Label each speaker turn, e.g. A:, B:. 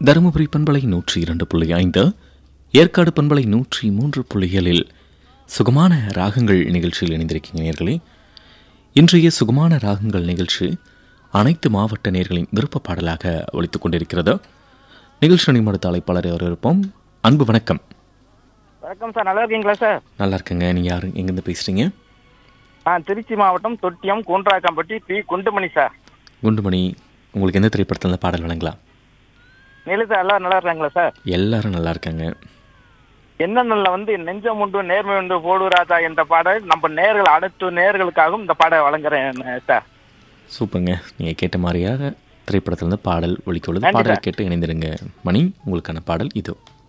A: தருமபுரி பண்பலை நூற்றி இரண்டு புள்ளி ஐந்து ஏற்காடு பண்பலை நூற்றி மூன்று புள்ளிகளில் சுகமான ராகங்கள் நிகழ்ச்சியில் இணைந்திருக்கீங்க நேர்களே இன்றைய சுகமான ராகங்கள் நிகழ்ச்சி அனைத்து மாவட்ட நேர்களின் விருப்ப பாடலாக ஒழித்துக் கொண்டிருக்கிறது நிகழ்ச்சி நிமிடத்த அழைப்பாளர் இருப்போம் அன்பு வணக்கம்
B: வணக்கம் சார் நல்லா இருக்கீங்களா சார்
A: நல்லா இருக்குங்க நீங்கள் யார் எங்கேருந்து பேசுகிறீங்க
B: நான் திருச்சி மாவட்டம் தொட்டியம் கூன்றாக்கம்பட்டி பி குண்டுமணி சார்
A: குண்டுமணி உங்களுக்கு எந்த திரைப்படத்தில் இந்த பாடல் வழங்கலாம்
B: நிலு சார் எல்லாரும் நல்லா இருக்காங்களா சார்
A: எல்லாரும் நல்லா இருக்காங்க
B: என்னென்ன வந்து நெஞ்சம் உண்டு நேர்மை உண்டு போடு ராஜா என்ற பாடல் நம்ம நேர்கள் அனைத்து நேர்களுக்காகவும் இந்த பாடலை வழங்குறேன் சார்
A: சூப்பருங்க நீங்கள் கேட்ட மாதிரியாக திரைப்படத்திலிருந்து பாடல் ஒழிக்க உள்ளது
B: நன்றி
A: பாடலை
B: சார்.
A: கேட்டு இணைந்திருங்க மணி உங்களுக்கான பாடல் இதோ